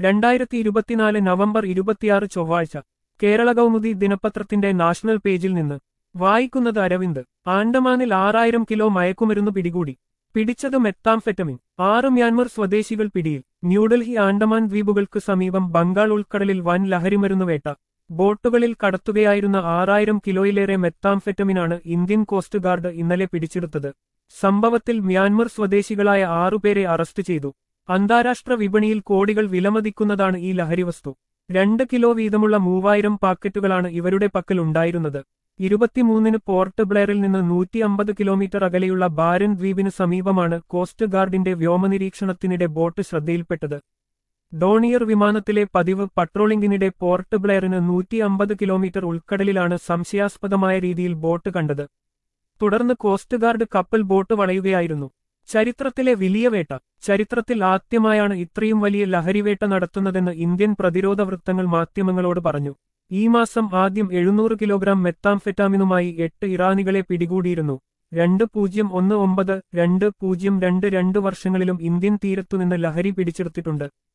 രണ്ടായിരത്തി ഇരുപത്തിനാല് നവംബർ ഇരുപത്തിയാറ് ചൊവ്വാഴ്ച കേരള കൗമുദി ദിനപത്രത്തിന്റെ നാഷണൽ പേജിൽ നിന്ന് വായിക്കുന്നത് അരവിന്ദ് ആൻഡമാനിൽ ആറായിരം കിലോ മയക്കുമരുന്ന് പിടികൂടി പിടിച്ചത് മെത്താംഫെറ്റമിൻ ആറ് മ്യാൻമർ സ്വദേശികൾ പിടിയിൽ ന്യൂഡൽഹി ആൻഡമാൻ ദ്വീപുകൾക്ക് സമീപം ബംഗാൾ ഉൾക്കടലിൽ വൻ ലഹരിമരുന്ന് വേട്ട ബോട്ടുകളിൽ കടത്തുകയായിരുന്ന ആറായിരം കിലോയിലേറെ മെത്താംഫെറ്റമിനാണ് ഇന്ത്യൻ കോസ്റ്റ് ഗാർഡ് ഇന്നലെ പിടിച്ചെടുത്തത് സംഭവത്തിൽ മ്യാൻമർ സ്വദേശികളായ ആറുപേരെ അറസ്റ്റ് ചെയ്തു അന്താരാഷ്ട്ര വിപണിയിൽ കോടികൾ വിലമതിക്കുന്നതാണ് ഈ ലഹരിവസ്തു രണ്ട് കിലോ വീതമുള്ള മൂവായിരം പാക്കറ്റുകളാണ് ഇവരുടെ പക്കൽ ഉണ്ടായിരുന്നത് ഇരുപത്തിമൂന്നിന് പോർട്ട് ബ്ലെയറിൽ നിന്ന് നൂറ്റി അമ്പത് കിലോമീറ്റർ അകലെയുള്ള ബാരൻ ദ്വീപിന് സമീപമാണ് കോസ്റ്റ് ഗാർഡിന്റെ വ്യോമനിരീക്ഷണത്തിനിടെ ബോട്ട് ശ്രദ്ധയിൽപ്പെട്ടത് ഡോണിയർ വിമാനത്തിലെ പതിവ് പട്രോളിംഗിനിടെ പോർട്ട് ബ്ലെയറിന് നൂറ്റി അമ്പത് കിലോമീറ്റർ ഉൾക്കടലിലാണ് സംശയാസ്പദമായ രീതിയിൽ ബോട്ട് കണ്ടത് തുടർന്ന് കോസ്റ്റ് ഗാർഡ് കപ്പൽ ബോട്ട് വളയുകയായിരുന്നു ചരിത്രത്തിലെ വലിയ വേട്ട ചരിത്രത്തിൽ ആദ്യമായാണ് ഇത്രയും വലിയ ലഹരിവേട്ട നടത്തുന്നതെന്ന് ഇന്ത്യൻ പ്രതിരോധ വൃത്തങ്ങൾ മാധ്യമങ്ങളോട് പറഞ്ഞു ഈ മാസം ആദ്യം എഴുന്നൂറ് കിലോഗ്രാം മെത്താംഫെറ്റാമിനുമായി എട്ട് ഇറാനികളെ പിടികൂടിയിരുന്നു രണ്ട് പൂജ്യം ഒന്ന് ഒമ്പത് രണ്ട് പൂജ്യം രണ്ട് രണ്ട് വർഷങ്ങളിലും ഇന്ത്യൻ തീരത്തുനിന്ന് ലഹരി പിടിച്ചെടുത്തിട്ടുണ്ട്